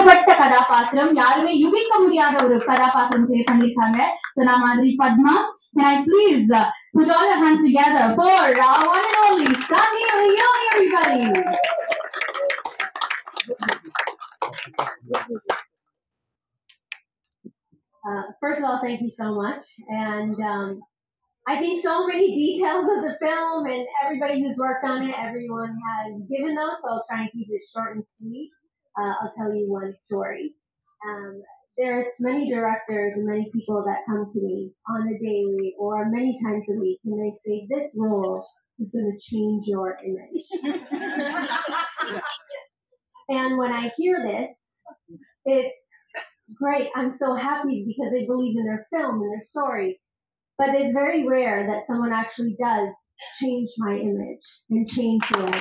மாறுபட்ட கதாபாத்திரம் யாருமே யூகிக்க முடியாத ஒரு கதாபாத்திரம் ப்ளே பண்ணிருக்காங்க So, நான் மாதிரி Padma Can I please uh, put all your hands together for our one and only Sunny Leone, everybody? Uh, first of all, thank you so much. And um, I think so many details of the film and everybody who's worked on it, everyone has given those, so I'll try and keep it short and sweet. Uh, I'll tell you one story. Um, there's many directors and many people that come to me on a daily or many times a week and they say, this role is going to change your image. and when I hear this, it's great. I'm so happy because they believe in their film and their story. But it's very rare that someone actually does change my image and change who I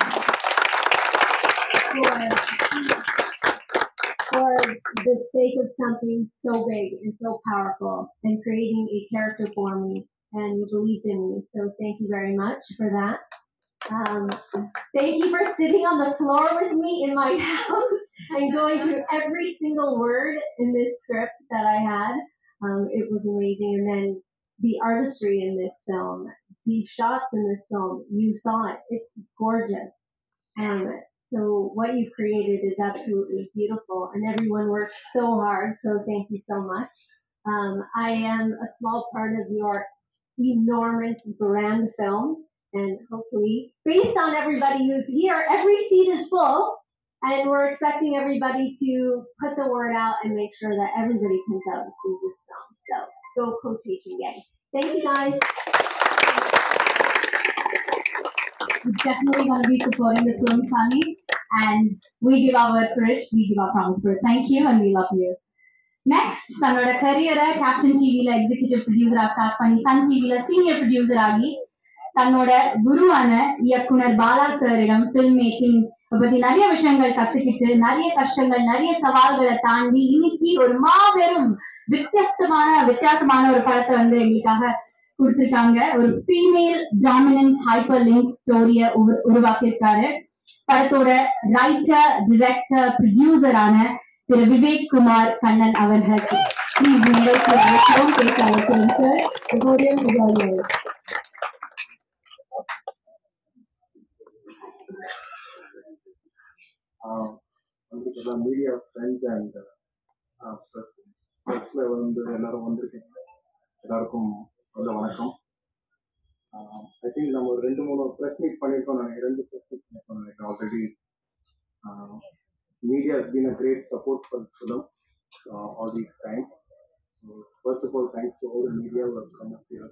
am. For, for the sake of something so big and so powerful and creating a character for me and you believed in me. So thank you very much for that. Um, thank you for sitting on the floor with me in my house and going through every single word in this script that I had. Um, it was amazing. And then the artistry in this film, the shots in this film, you saw it. It's gorgeous. Um, so what you created is absolutely beautiful and everyone worked so hard. So thank you so much. Um, I am a small part of your enormous grand film and hopefully based on everybody who's here, every seat is full and we're expecting everybody to put the word out and make sure that everybody comes out and sees this film. So go quotation gang. Thank you guys. We're definitely going to be supporting the film, Sunny. And we give our word for it. We give our promise for it. Thank you and we love you. Next தன்னோட கரியரை Captain டிவில executive ப்ரொடியூசரா start பண்ணி Sun டிவில senior producer ஆகி தன்னோட குருவான இயக்குனர் பாலா சாரிடம் ஃபில்ம் மேக்கிங் பத்தி நிறைய விஷயங்கள் கத்துக்கிட்டு நிறைய கஷ்டங்கள் நிறைய சவால்களை தாண்டி இன்னைக்கு ஒரு மாபெரும் வித்தியாசமான வித்தியாசமான ஒரு படத்தை வந்து எங்களுக்காக கொடுத்திருக்காங்க ஒரு ஃபீமேல் டாமினன்ட் ஹைப்பர் லிங்க் ஸ்டோரிய உருவாக்கியிருக்காரு படத்தோட ரைட்டர் டிரெக்டர் ப்ரொடியூசரான திரு விவேக் குமார் கண்ணன் அவர்களுக்கு ப்ளீஸ் நிகழ்ச்சி அழைக்கிறோம் பேச அழைக்கிறோம் சார் இப்போதையும் முதல்வர் வந்துட்டு மீடியா ஃப்ரெண்ட்ஸ் அண்ட் ப்ரெஸ் ப்ரெஸ்ல வந்து எல்லாரும் வந்திருக்கீங்க எல்லாருக்கும் நல்ல வணக்கம் ஐ திங்க் நம்ம ஒரு ரெண்டு மூணு ப்ரெஸ் மீட் பண்ணியிருக்கோம் நினைக்கிறேன் ரெண்டு ப்ரெஸ் மீட் பண்ணியிருக்கோம் நினைக்கிறேன் already media has been a great support for the film uh, all these times. So, first of all, thanks to all the media who have come up here.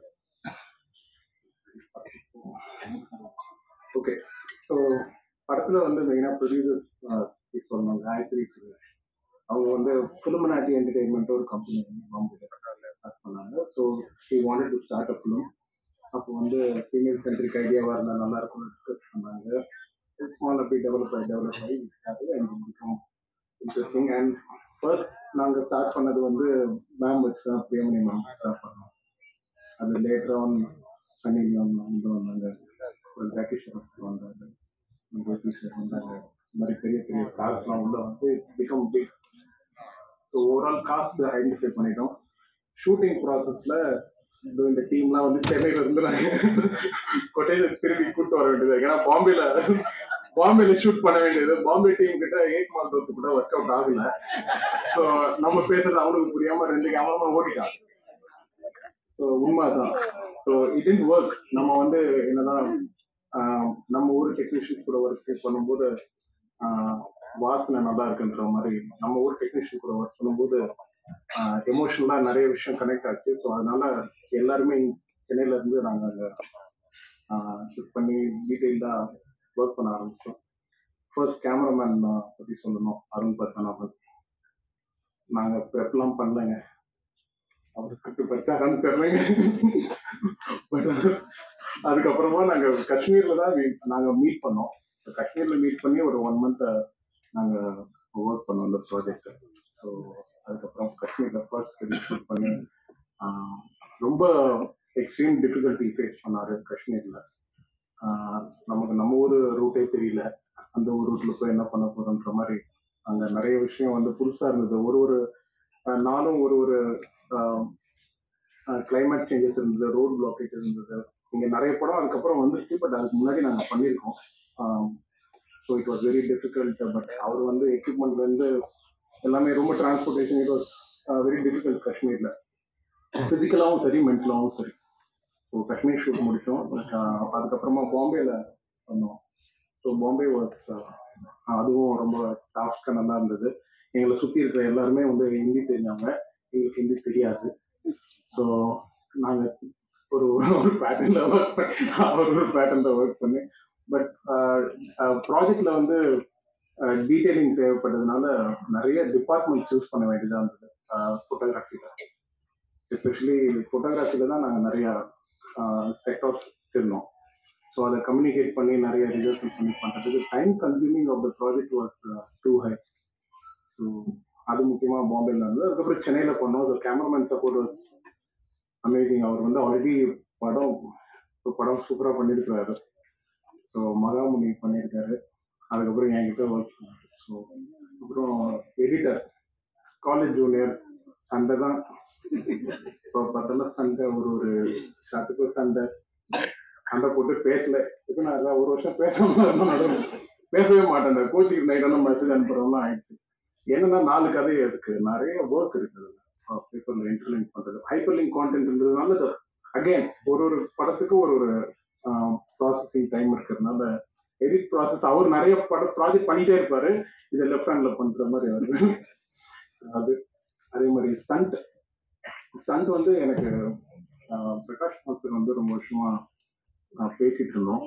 Okay so படத்துல வந்து மெயினாக producers சொல்லணும் காயத்ரி சுரேஷ் அவங்க வந்து ஃபிலிமனாட்டி entertainment ஒரு company Bombay start பண்ணாங்க so she wanted to start a film அப்போ வந்து ஃபீமேல் சென்ட்ரிக் ஐடியாவாக இருந்தால் நல்லா இருக்கும்னு டிஸ்கஸ் பண்ணாங்க ஸ்மால் அப்படி டெவலப் ஆகி டெவலப் ஆகி start and become interesting and first நாங்கள் ஸ்டார்ட் பண்ணது வந்து மேம் வச்சு தான் பிரியமணி மேம் ஸ்டார்ட் பண்ணோம் அது லேட்டர் ஆன் சனி மேம் வந்து வந்தாங்க ஒரு ஜாக்கி வந்தாங்க ஜோதி சார் வந்தாங்க இந்த மாதிரி பெரிய பெரிய ஸ்டார்ஸ்லாம் உள்ள வந்து become big so overall cast identify பண்ணிட்டோம் ஷூட்டிங் ப்ராசஸில் இந்த டீம்லாம் வந்து சென்னையில இருந்து நாங்கள் கொட்டையில திருப்பி கூட்டு வர வேண்டியது ஏன்னா பாம்பேல பாம்பேல ஷூட் பண்ண வேண்டியது பாம்பே டீம் கிட்ட எயிட் மால் தோத்து கூட ஒர்க் அவுட் ஆகல ஸோ நம்ம பேசுறது அவனுக்கு புரியாம ரெண்டு கேமரா ஓடிட்டாங்க ஸோ உண்மைதான் ஸோ இட் இன் ஒர்க் நம்ம வந்து என்னதான் ஆஹ், நம்ம ஊர் டெக்னீஷியன் கூட ஒர்க் பண்ணும்போது ஆஹ், வாசனை நல்லா இருக்குன்ற மாதிரி நம்ம ஊர் டெக்னீஷியன் கூட ஒர்க் பண்ணும்போது எமோஷனலா நிறைய விஷயம் கனெக்ட் ஆச்சு ஸோ அதனால எல்லாருமே சென்னையில இருந்து நாங்கள் அங்கே ஷிஃப்ட் பண்ணி டீட்டெயில்டா ஒர்க் பண்ண ஆரம்பிச்சோம் ஃபர்ஸ்ட் கேமராமேன் பத்தி சொல்லணும் அருண் பத்மநாபன் நாங்க ப்ரெப்லாம் பண்ணலங்க அவர் ஸ்கிரிப்ட் படிச்சாரான்னு தெரியலங்க பட் அதுக்கப்புறமா நாங்க காஷ்மீர்ல தான் meet- நாங்க மீட் பண்ணோம் காஷ்மீர்ல மீட் பண்ணி ஒரு ஒன் மந்த் நாங்க ஒர்க் பண்ணோம் இந்த ப்ராஜெக்ட் ஸோ அதுக்கப்புறம் காஷ்மீர்ல ஃபர்ஸ்ட் ஷூட் பண்ணி ஆஹ், ரொம்ப எக்ஸ்ட்ரீம் டிஃபிகல்ட்டி ஃபேஸ் பண்ணாரு காஷ்மீர்ல ஆஹ், நமக்கு நம்ம ஊர் ரூட்டே தெரியல அந்த ஒரு ரூட்ல போய் என்ன பண்ண போறோன்ற மாதிரி அங்க நிறைய விஷயம் வந்து புதுசா இருந்தது ஒரு ஒரு அஹ், நாளும் ஒரு ஒரு கிளைமேட் சேஞ்சஸ் இருந்தது ரோட் பிளாக்கேஜ் இருந்தது இங்க நிறைய படம் அதுக்கப்புறம் வந்துருச்சு பட் அதுக்கு முன்னாடி நாங்க பண்ணியிருக்கோம் so it was very difficult but அவர் வந்து எக்யூப்மெண்ட்ல இருந்து எல்லாமே ரொம்ப transportation it was very difficult காஷ்மீர்ல பிசிக்கலாகவும் சரி மென்டலாகவும் சரி ஸோ காஷ்மீர் ஷூட் முடித்தோம் அதுக்கப்புறமா பாம்பேல பண்ணோம் ஸோ பாம்பே வாஸ் அதுவும் ரொம்ப டாஸ்க்காக நல்லா இருந்தது எங்களை சுற்றி இருக்கிற எல்லாருமே வந்து ஹிந்தி தெரிஞ்சவங்க எங்களுக்கு ஹிந்தி தெரியாது ஸோ நாங்கள் ஒரு ஒரு பேட்டர்னில் ஒர்க் பண்ணி அவர் ஒரு பேட்டர்னில் ஒர்க் பண்ணி பட் ப்ராஜெக்ட்ல வந்து டீட்டெயிலிங் தேவைப்பட்டதுனால நிறைய டிபார்ட்மெண்ட் சூஸ் பண்ண வேண்டியதாக இருந்தது ஃபோட்டோகிராஃபியில் எஸ்பெஷலி ஃபோட்டோகிராஃபியில் தான் நாங்கள் நிறையா செக்டார்ஸ் இருந்தோம் ஸோ அதை கம்யூனிகேட் பண்ணி நிறைய ரிசர்வ் பண்ணி பண்ணுறதுக்கு time consuming of the project was too high so அது முக்கியமாக பாம்பேல இருந்தது அதுக்கப்புறம் சென்னையில் பண்ணோம் so cameraman support was amazing அவர் வந்து ஆல்ரெடி படம் ஒரு படம் சூப்பராக பண்ணியிருக்கிறாரு ஸோ மகாமுனி பண்ணியிருக்காரு அதுக்கப்புறம் என்கிட்ட ஒர்க் பண்ணாரு ஸோ அப்புறம் எடிட்டர் காலேஜ் ஜூனியர் சண்டை தான் இப்போ பார்த்தோம்னா சண்டை ஒரு ஒரு ஷாட்டுக்கு சண்டை சண்டை போட்டு பேசல இப்போ நான் அதான் ஒரு வருஷம் பேசாம நடுவில் பேசவே மாட்டேன் கோச்சிங் நைட்டான மெசேஜ் அனுப்புறவங்க ஆயிடுச்சு என்னன்னா நாலு கதை இருக்கு நிறைய ஒர்க் இருக்குது பேப்பர்ல இன்டர்லிங்க் பண்றது ஹைப்பர் லிங்க் கான்டென்ட்ன்றதுனால அகைன் ஒரு ஒரு படத்துக்கு ஒரு ஒரு ப்ராசஸிங் டைம் இருக்கிறதுனால எடிட் ப்ராசஸ் அவர் நிறைய படம் ப்ராஜெக்ட் பண்ணிட்டே இருப்பாரு இதை லெஃப்ட் ஹேண்ட்ல பண்ற மாதிரி வருது அது அதே மாதிரி ஸ்டண்ட் ஸ்டண்ட் வந்து எனக்கு ஆஹ், பிரகாஷ் மாஸ்டர் வந்து ரொம்ப வருஷமா ஆஹ், பேசிட்டு இருந்தோம்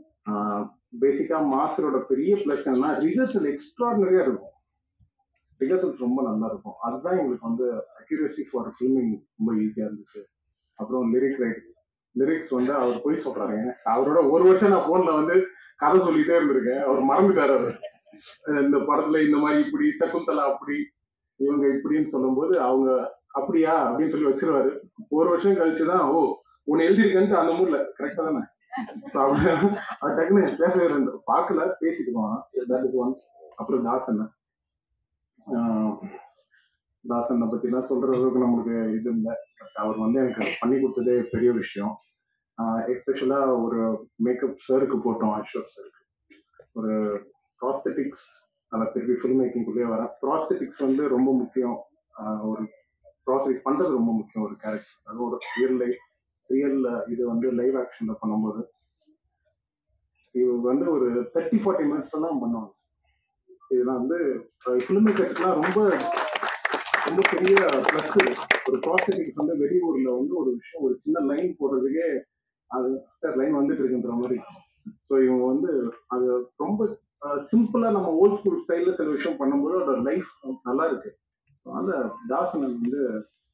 பேசிக்கா மாஸ்டரோட பெரிய பிளஸ் என்னன்னா ரிஹர்சல் எக்ஸ்ட்ராடனரியா இருக்கும் ரிஹர்சல்ஸ் ரொம்ப நல்லா இருக்கும் அதுதான் எங்களுக்கு வந்து அக்யூரேசி ஃபார் ஃபில்மிங் ரொம்ப ஈஸியா இருந்துச்சு அப்புறம் லிரிக் ரைட் லிரிக்ஸ் வந்து அவர் போய் சொல்றாரு அவரோட ஒரு வருஷம் நான் போன்ல வந்து கதை சொல்லிட்டே இருந்திருக்கேன் அவர் மறந்துட்டாரு அவர் அஹ் இந்த படத்துல இந்த மாதிரி இப்படி சகுந்தலா அப்படி இவங்க இப்படின்னு சொல்லும்போது அவங்க அப்படியா அப்படின்னு சொல்லி வச்சிருவாரு ஒரு வருஷம் கழிச்சுதான் ஓ உன்னை எழுதிருக்கேன்ட்டு அந்த மூட்ல கரெக்டா தானே So அவர் அவர் டக்குன்னு பேசவே ரெண்டு பார்க்கல பேசிட்டு போனான் தட் இஸ் ஒன் அப்புறம் தாசன் ஆஹ் தாசனை பத்தி எல்லாம் சொல்ற அளவுக்கு நமக்கு இது இல்லை பட் அவர் வந்து எனக்கு பண்ணி கொடுத்ததே பெரிய விஷயம் எஸ்பெஷலா ஒரு மேக்கப் சருக்கு போட்டோம் அசோக் சருக்கு ஒரு ப்ராஸ்தட்டிக்ஸ் அதை திருப்பி ஃபில்ம் மேக்கிங்குள்ளே வர ப்ராஸ்தட்டிக்ஸ் வந்து ரொம்ப முக்கியம் ஆஹ் ஒரு ப்ராஸ்தட்டிக்ஸ் பண்றது ரொம்ப முக்கியம் ஒரு கேரக்டர் அது ஒரு ரியல் லைஃப் ரியல் இது வந்து லைவ் ஆக்ஷன்ல பண்ணும்போது இவங்க வந்து ஒரு தேர்ட்டி ஃபார்ட்டி மினிட்ஸ் தான் பண்ணுவாங்க இதெல்லாம் வந்து ஃபிலிம் மேக்கர்ஸ்லாம் ரொம்ப ரொம்ப பெரிய ப்ளஸ் ஒரு ப்ராஸ்தட்டிக்ஸ் வந்து வெளியூர்ல வந்து ஒரு விஷயம் ஒரு சின்ன லைன் போடுறதுக்கே அது சார் லைன் வந்துட்டு இருக்குன்ற மாதிரி ஸோ இவங்க வந்து அது ரொம்ப சிம்பிளா நம்ம ஓல்ட் ஸ்கூல் ஸ்டைல்ல சில விஷயம் பண்ணும்போது அதோட லைஃப் நல்லா இருக்கு அதனால தாசனன் வந்து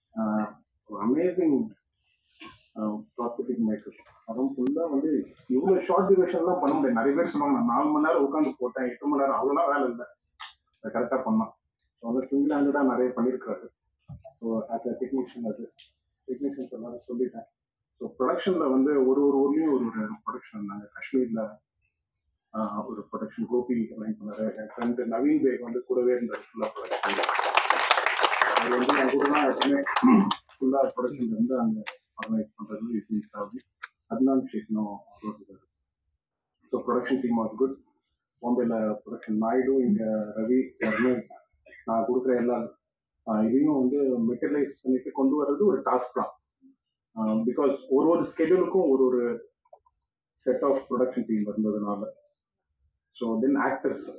அமேசிங் ப்ராஸ்தட்டிக் மேக்கர் அதுவும் ஃபுல்லா வந்து இவ்வளவு ஷார்ட் டியூரேஷன்லாம் பண்ண முடியாது நிறைய பேர் சொன்னாங்க நான் நாலு மணி நேரம் உட்காந்து போட்டேன் எட்டு மணி நேரம் அவ்வளோலாம் வேலை இல்லை கரெக்டாக பண்ணான் ஸோ வந்து சிங்கிள் ஹேண்டடாக நிறைய பண்ணியிருக்காரு ஸோ ஆஸ் அ டெக்னீஷியன் அது டெக்னீஷியன்ஸ் எல்லாரும் சொல்லிட்டேன் ஸோ ப்ரொடக்ஷனில் வந்து ஒரு ஒரு ஊர்லேயும் ஒரு ஒரு ப்ரொடக்ஷன் நாங்கள் காஷ்மீரில் ஒரு ப்ரொடக்ஷன் கோபி லைன் பண்ணாரு என் ஃப்ரெண்டு நவீன் பேக் வந்து கூடவே இருந்தார் ஃபுல்லாக ப்ரொடக்ஷன் அது வந்து என் கூட தான் எப்பவுமே ஃபுல்லாக ப்ரொடக்ஷன் வந்து அங்கே ஆர்கனைஸ் பண்ணுறது இட்ஸ் ஆகுது அத்னான் ஷேக்னும் இருக்காரு so production team was good பாம்பேல ப்ரொடக்ஷன் நாயுடு இங்க ரவி எல்லாருமே நான் கொடுக்குற எல்லா ஆஹ் இதையும் வந்து மெட்டீரியலைஸ் பண்ணிட்டு கொண்டு வர்றது ஒரு டாஸ்க் தான் பிகாஸ் ஒரு ஒரு ஸ்கெடியூலுக்கும் ஒரு ஒரு செட் ஆஃப் ப்ரொடக்ஷன் டீம் இருந்ததுனால ஸோ தென் ஆக்டர்ஸ்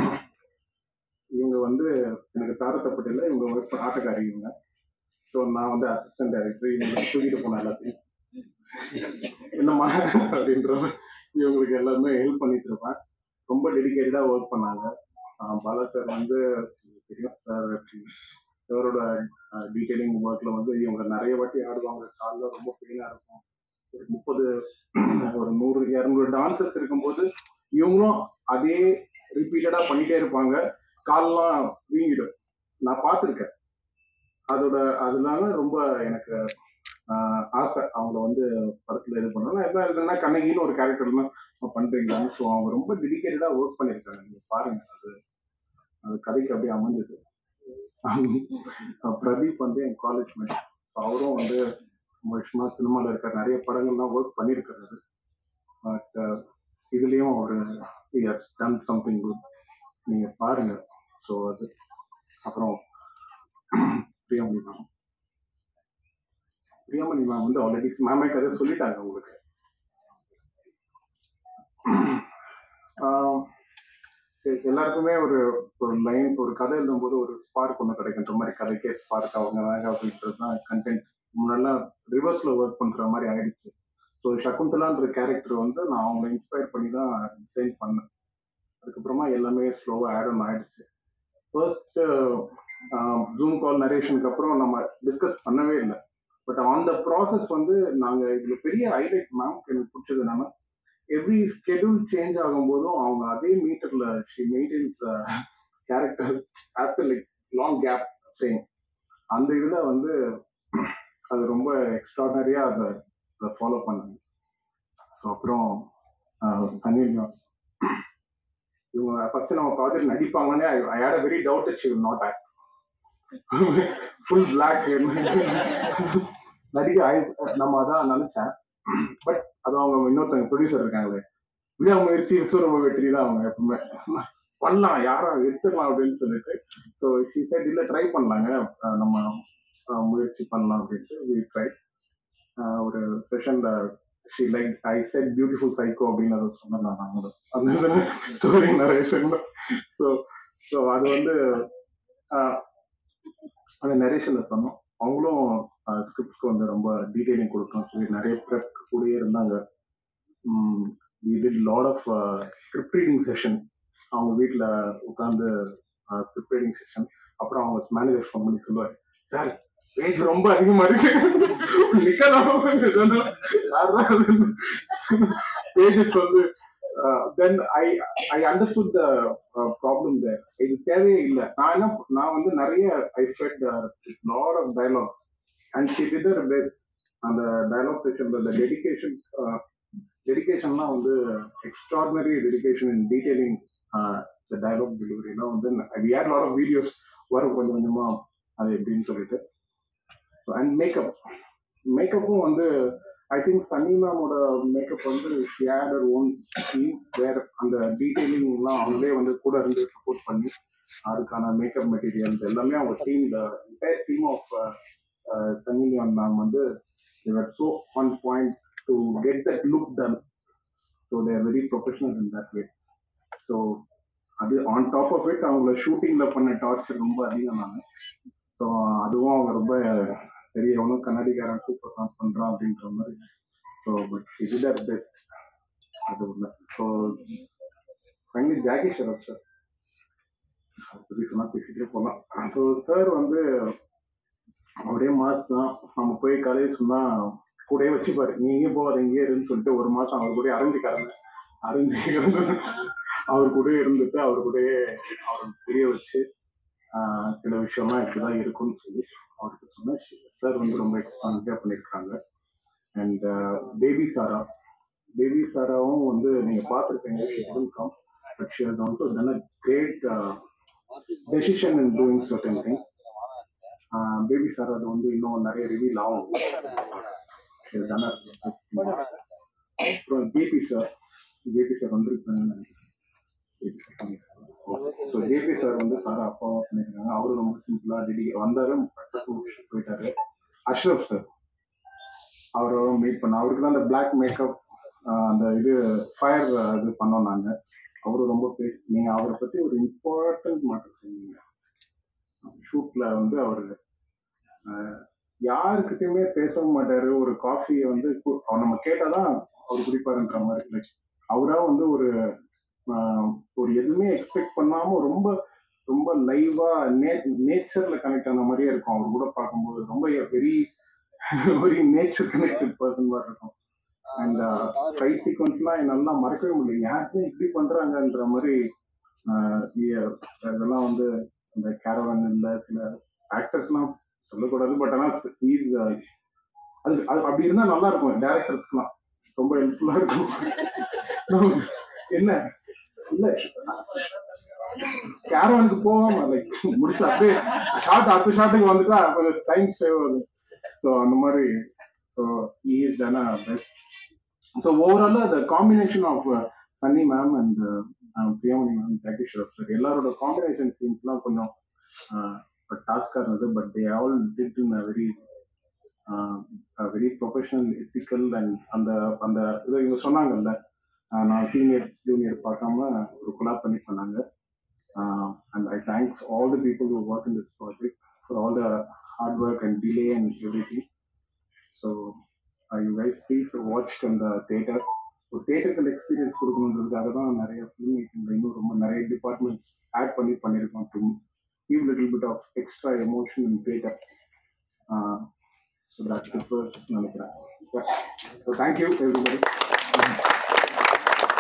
இவங்க வந்து எனக்கு தாரத்தப்பட்டில் இவங்க ஒர்க் பண்ண ஆட்டக்காரி இவங்க ஸோ நான் வந்து அசிஸ்டன்ட் டைரக்டர் இவங்க தூக்கிட்டு போனேன் எல்லாத்தையும் என்னம்மா அப்படின்ற இவங்களுக்கு எல்லாருமே ஹெல்ப் பண்ணிட்டு இருப்பேன் ரொம்ப டெடிக்கேட்டடாக ஒர்க் பண்ணாங்க ஆஹ் பாலா சார் வந்து தெரியும் சார் இவரோட டீட்டெயிலிங் ஒர்க்ல வந்து இவங்க நிறைய வாட்டி ஆடுவாங்க காலில் ரொம்ப பெயினாக இருக்கும் ஒரு முப்பது ஒரு நூறு இரநூறு டான்சர்ஸ் இருக்கும்போது இவங்களும் அதே ரிப்பீட்டடா பண்ணிட்டே இருப்பாங்க கால்லாம் வீங்கிடும் நான் பார்த்துருக்கேன் அதோட அதனால ரொம்ப எனக்கு ஆஹ், ஆசை அவங்கள வந்து படத்துல இது பண்ணணும் என்ன இருக்குன்னா கண்ணகின்னு ஒரு கேரக்டர் தான் பண்றீங்க ஸோ அவங்க ரொம்ப டெடிக்கேட்டடா ஒர்க் பண்ணியிருக்காங்க நீங்க பாருங்க அது அது கதைக்கு அப்படியே அமைஞ்சது பிரதீப் வந்து என் காலேஜ் மேட் அவரும் வந்து ரொம்ப வருஷமா சினிமாவில் இருக்கிற நிறைய படங்கள்லாம் ஒர்க் பண்ணியிருக்கிறாரு பட் இதுலேயும் அவர் எஸ் டன் சம்திங் குட் நீங்கள் பாருங்க ஸோ அது அப்புறம் பிரியாமணி மேம் பிரியாமணி மேம் வந்து ஆல்ரெடி மேமே கதை சொல்லிட்டாங்க உங்களுக்கு ஆஹ் எ- எல்லாருக்குமே ஒரு ஒரு லைன் ஒரு கதை எழுதும்போது ஒரு ஸ்பார்க் ஒன்று கிடைக்கின்ற மாதிரி கதைக்கே ஸ்பார்க் அவங்க தாங்க அப்படின்றது தான் கண்டென்ட் முன்னெல்லாம் ரிவர்ஸ்ல ஒர்க் பண்ற மாதிரி ஆயிடுச்சு ஸோ சகுந்தலான்ற கேரக்டர் வந்து நான் அவங்களை இன்ஸ்பயர் பண்ணி தான் டிசைன் பண்ணேன் அதுக்கப்புறமா எல்லாமே ஸ்லோவாக ஆட் ஆன் ஆயிடுச்சு ஃபர்ஸ்ட் ஜூம் கால் நரேஷனுக்கு அப்புறம் நம்ம டிஸ்கஸ் பண்ணவே இல்லை பட் ஆன் த ப்ராசஸ் வந்து நாங்கள் இதில் பெரிய ஹைலைட் மேம் எனக்கு பிடிச்சது என்னன்னா எவ்ரி ஸ்கெடியூல் சேஞ்ச் ஆகும்போதும் அவங்க அதே மீட்டர்ல she maintains character after like long gap same அந்த இதுல வந்து அது ரொம்ப எக்ஸ்ட்ராடனரியா அதை அதை ஃபாலோ பண்ணாங்க ஸோ அப்புறம் சனி லியோன். இவங்க ஃபர்ஸ்ட் நம்ம ப்ராஜெக்ட் நடிப்பாங்கன்னே I had a very doubt she will not act full black நடிக்க I- நம்ம அதான் நினைச்சேன் பட் அது அவங்க இன்னொருத்தவங்க ப்ரொடியூசர் இருக்காங்களே விடாமுயற்சி விஸ்வரூப வெற்றி தான் அவங்க எப்பவுமே பண்ணலாம் யாரும் எடுத்துக்கலாம் அப்படின்னு சொல்லிட்டு ஸோ ஷி சைட் இல்லை ட்ரை பண்ணலாங்க அஹ் நம்ம அஹ் முயற்சி பண்ணலாம் அப்படின்ட்டு வி ட்ரை ஒரு செஷன்ல she like I said beautiful psycho அப்படின்னு அதை சொன்னேன் நான் அவங்களோட அந்த ஸ்டோரி நரேஷன்ல ஸோ ஸோ அது வந்து அஹ், அந்த நரேஷன்ல சொன்னோம் அவங்களும் ஸ்கிரிப்ட்ஸ்க்கு வந்து ரொம்ப டீடைலிங் கொடுக்கணும் சொல்லி நிறைய ப்ரெப் கூடயே இருந்தாங்க we did lot of script reading session அவங்க வீட்டில் உட்காந்து ஸ்கிரிப்ட் ரீடிங் செஷன் அப்புறம் அவங்க மேனேஜர் ஃபோன் பண்ணி சொல்லுவார் சார் பேஜ் ரொம்ப அதிகமா இருக்கு பேஜஸ் வந்து தென் ஐ I understood the problem there இது தேவையே இல்லை நான் என்ன நான் வந்து நிறைய I fed lot of dialogue and she did her best அந்த டயலாக் செஷன்ல இந்த டெடிகேஷன் டெடிகேஷன்லாம் வந்து எக்ஸ்ட்ராடினரி டெடிகேஷன் இன் டீடைலிங் இந்த டயலாக் டெலிவரிலாம் வந்து we had lot of videos வரும் கொஞ்சம் கொஞ்சமா அது எப்படின்னு சொல்லிட்டு அண்ட் மேக்கப் மேக்கப்பும் வந்து ஐ திங்க் சன்னி மேமோட மேக்கப் வந்து ஷேடர் ஓன் டீம் வேற அந்த டீடைலிங்லாம் அவங்களே வந்து கூட இருந்து சப்போர்ட் பண்ணி அதுக்கான மேக்கப் மெட்டீரியல்ஸ் எல்லாமே அவங்க team the entire team of Sunny Leone ma'am வந்து there so one point to get that look done so they're very professional in that way so அது ஆன் டாப் ஆஃப் இட் அவங்கள ஷூட்டிங்ல பண்ண torture ரொம்ப அதிகம் நான் ஸோ அதுவும் அவங்க ரொம்ப சரி எவனும் கண்ணாடிக்காரன் சூப்பர் சாங் பண்றான் அப்படின்ற மாதிரி ஸோ பட் இது தர் பெஸ்ட் அது ஒன்று so finally Jackie Shroff sir பற்றி சொன்னா பேசிட்டே போகலாம் ஸோ சார் வந்து அப்படியே மாஸ் தான் நம்ம போய் காலேஜ் சொன்னா கூடயே வச்சுப்பாரு நீ இங்கே போகாத இங்கே இருன்னு சொல்லிட்டு ஒரு மாசம் அவர் கூட அரைஞ்சிக்காரங்க அரைஞ்சு அவர் கூட இருந்துட்டு அவர் கூடயே அவர் புரிய வச்சு ஆஹ் சில விஷயம்லாம் இப்படிதான் இருக்கும்னு சொல்லி அவருக்கு சொன்ன சார் வந்து ரொம்ப எக்ஸ்பான்சிவா பண்ணியிருக்காங்க அண்ட் பேபி சாரா பேபி சாராவும் வந்து நீங்க பார்த்துருப்பீங்க come but she has also done a great decision in doing certain thing baby sir அது வந்து இன்னும் நிறைய ரிவீல் ஆகும் She has done a- அப்புறம் ஜேபி சார் ஜேபி சார் வந்திருக்காங்க ஸோ ஜேபி சார் வந்து சார் அப்பாவா பண்ணியிருக்காங்க அவரும் ரொம்ப சிம்பிளா டெடி வந்தாரு பக்கத்து முடிச்சுட்டு போயிட்டாரு அஷ்ரப் சார் அவரும் மீட் பண்ண அவருக்கு தான் அந்த பிளாக் மேக்கப் அந்த இது ஃபயர் இது பண்ணோம் நாங்க அவரு ரொம்ப பேசி நீங்க அவரை பத்தி ஒரு இம்பார்ட்டன்ட் மேட்டர் சொன்னீங்க ஷூட்ல வந்து அவர் யாருக்கிட்டயுமே பேசவும் மாட்டாரு ஒரு காஃபியை வந்து கு- அவர் நம்ம கேட்டாதான் அவர் குடிப்பாருன்ற மாதிரி லைக் அவரா வந்து ஒரு ஆஹ், ஒரு எதுவுமே எக்ஸ்பெக்ட் பண்ணாம ரொம்ப ரொம்ப லைவா நேச்சர்ல கனெக்ட் ஆன மாதிரியே இருக்கும் அவர் கூட பார்க்கும்போது ரொம்ப very very nature connected person மாதிரி இருக்கும் அண்ட் ஃபைட் சீக்வன்ஸ்லாம் என்னால மறக்கவே முடியல யாருமே இப்படி பண்றாங்கன்ற மாதிரி ஆஹ், இ- இதெல்லாம் வந்து இந்த கேரவன் இல்ல சில ஆக்டர்ஸ்லாம் சொல்லக்கூடாது பட் ஆனால் he's, uh, அது அது அப்படி இருந்தா நல்லா இருக்கும் டேரக்டர்ஸ்க்குலாம் ரொம்ப ஹெல்ப்ஃபுல்லா இருக்கும் நம்ம- என்ன இல்ல கேரவனுக்கு போகாம லைக் முடிச்சு அப்படியே ஷார்ட் அடுத்த ஷாட்டுக்கு வந்துட்டா கொஞ்சம் டைம் சேவ் ஆகுது ஸோ அந்த மாதிரி so is done best so overall the combination of Sunny ma'am and Priyamani ma'am Jageshwar sir எல்லாரோட காம்பினேஷன் சீன்ஸ்லாம் கொஞ்சம் டாஸ்காக இருந்தது but they all did in a very very professional ethical and அந்த அந்த இதை இவங்க சொன்னாங்கல்ல ஆஹ் நான் சீனியர் ஜூனியர் பார்க்காம ஒரு கொலாப் பண்ணி பண்ணாங்க and I thanks all the people who work in this project for all the hard work and delay and everything so you guys please watch அந்த தேட்டர் ஒரு தேட்டருக்கு எக்ஸ்பீரியன்ஸ் கொடுக்கணுன்றதுக்காக தான் நிறைய ஃபிலிம் மேக்கிங்ல இன்னும் ரொம்ப நிறைய டிபார்ட்மெண்ட்ஸ் ஆட் பண்ணி பண்ணியிருக்கோம் to give little bit of extra emotion in theatre so that's நினைக்கிறேன் ஸோ தேங்க்யூ எவ்ரிபடி